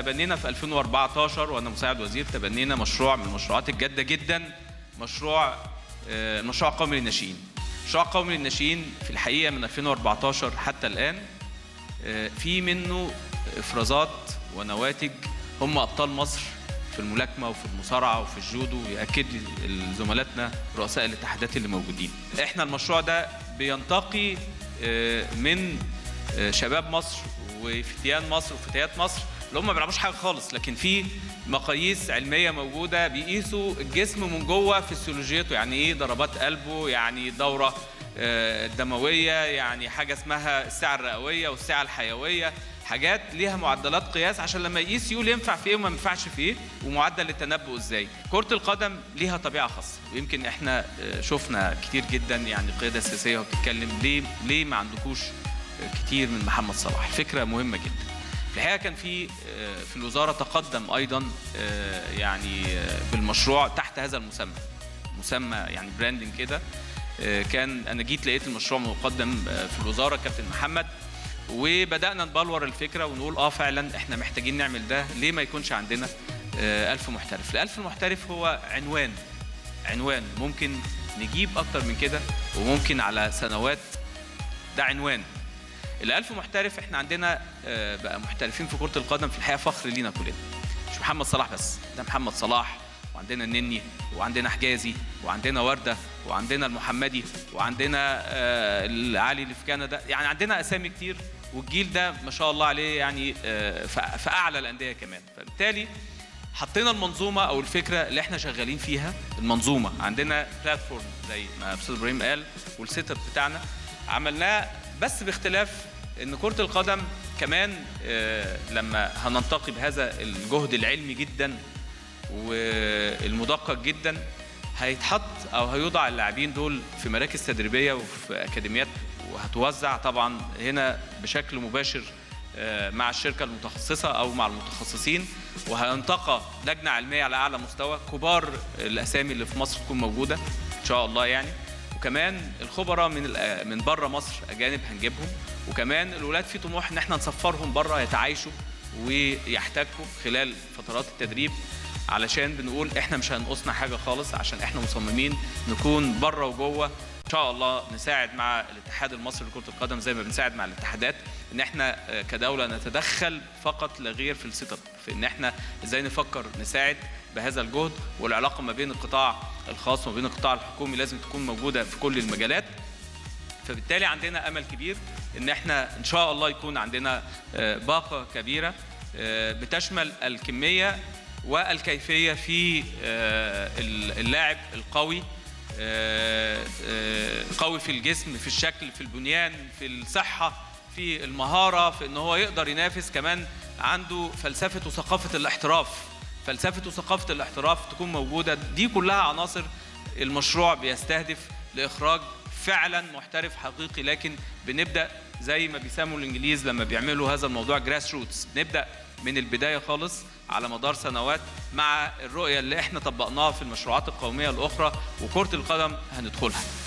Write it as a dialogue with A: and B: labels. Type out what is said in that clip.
A: تبنينا في 2014 وانا مساعد وزير تبنينا مشروع من المشروعات الجاده جدا مشروع آه، المشروع القومي للناشئين المشروع القومي للناشئين في الحقيقه من 2014 حتى الان آه، في منه افرازات ونواتج هم ابطال مصر في الملاكمه وفي المصارعه وفي الجودو ياكد لي زملاتنا رؤساء الاتحادات اللي موجودين احنا المشروع ده بينتقي آه، من آه، شباب مصر وفتيان مصر وفتيات مصر اللي هم ما بيلعبوش حاجه خالص لكن في مقاييس علميه موجوده بيقيسوا الجسم من جوه فسيولوجيته يعني ايه ضربات قلبه يعني دوره آه، دمويه يعني حاجه اسمها السعه الرئويه والسعه الحيويه حاجات ليها معدلات قياس عشان لما يقيس يقول ينفع في ايه وما ينفعش في ايه ومعدل التنبؤ ازاي كره القدم ليها طبيعه خاصه ويمكن احنا آه، شفنا كتير جدا يعني القياده السياسيه وبتتكلم ليه ليه ما عندكوش كتير من محمد صلاح الفكره مهمه جدا في الحقيقه كان في آه، في الوزاره تقدم ايضا آه، يعني آه، بالمشروع تحت هذا المسمى مسمى يعني براندنج كده آه، كان انا جيت لقيت المشروع مقدم آه، في الوزاره كابتن محمد وبدانا نبلور الفكره ونقول اه فعلا احنا محتاجين نعمل ده ليه ما يكونش عندنا آه، ألف محترف الألف محترف هو عنوان عنوان ممكن نجيب اكتر من كده وممكن على سنوات ده عنوان الألف محترف احنا عندنا آه، بقى محترفين في كرة القدم في الحقيقة فخر لينا كلنا مش محمد صلاح بس ده محمد صلاح وعندنا النني وعندنا حجازي وعندنا وردة وعندنا المحمدي وعندنا آه، العلي اللي في كندا يعني عندنا أسامي كتير والجيل ده ما شاء الله عليه يعني آه، في في أعلى الأندية كمان فبالتالي حطينا المنظومه او الفكره اللي احنا شغالين فيها المنظومه عندنا بلاتفورم زي ما استاذ ابراهيم قال والسيت اب بتاعنا عملناه بس باختلاف ان كره القدم كمان آه، لما هننتقي بهذا الجهد العلمي جدا والمدقق جدا هيتحط او هيوضع اللاعبين دول في مراكز تدريبيه وفي اكاديميات وهتوزع طبعا هنا بشكل مباشر آه، مع الشركه المتخصصه او مع المتخصصين وهينتقى لجنه علميه على اعلى مستوى كبار الاسامي اللي في مصر تكون موجوده ان شاء الله يعني وكمان الخبراء من الأ- من بره مصر اجانب هنجيبهم وكمان الولاد في طموح ان احنا نسفرهم بره يتعايشوا ويحتكوا خلال فترات التدريب علشان بنقول احنا مش هنقصنا حاجه خالص عشان احنا مصممين نكون بره وجوه ان شاء الله نساعد مع الاتحاد المصري لكره القدم زي ما بنساعد مع الاتحادات ان احنا آه، كدوله نتدخل فقط لا غير في السيت اب في ان احنا ازاي نفكر نساعد بهذا الجهد والعلاقه ما بين القطاع الخاص وما بين القطاع الحكومي لازم تكون موجوده في كل المجالات فبالتالي عندنا امل كبير ان احنا ان شاء الله يكون عندنا آه، باقه كبيره آه، بتشمل الكميه والكيفيه في آه، اللاعب القوي آه، آه، قوي في الجسم في الشكل في البنيان في الصحه في المهاره في ان هو يقدر ينافس كمان عنده فلسفه وثقافه الاحتراف فلسفه وثقافه الاحتراف تكون موجوده دي كلها عناصر المشروع بيستهدف لاخراج فعلا محترف حقيقي لكن بنبدا زي ما بيسموا الانجليز لما بيعملوا هذا الموضوع جراس روتس نبدا من البدايه خالص على مدار سنوات مع الرؤيه اللي احنا طبقناها في المشروعات القوميه الاخرى وكره القدم هندخلها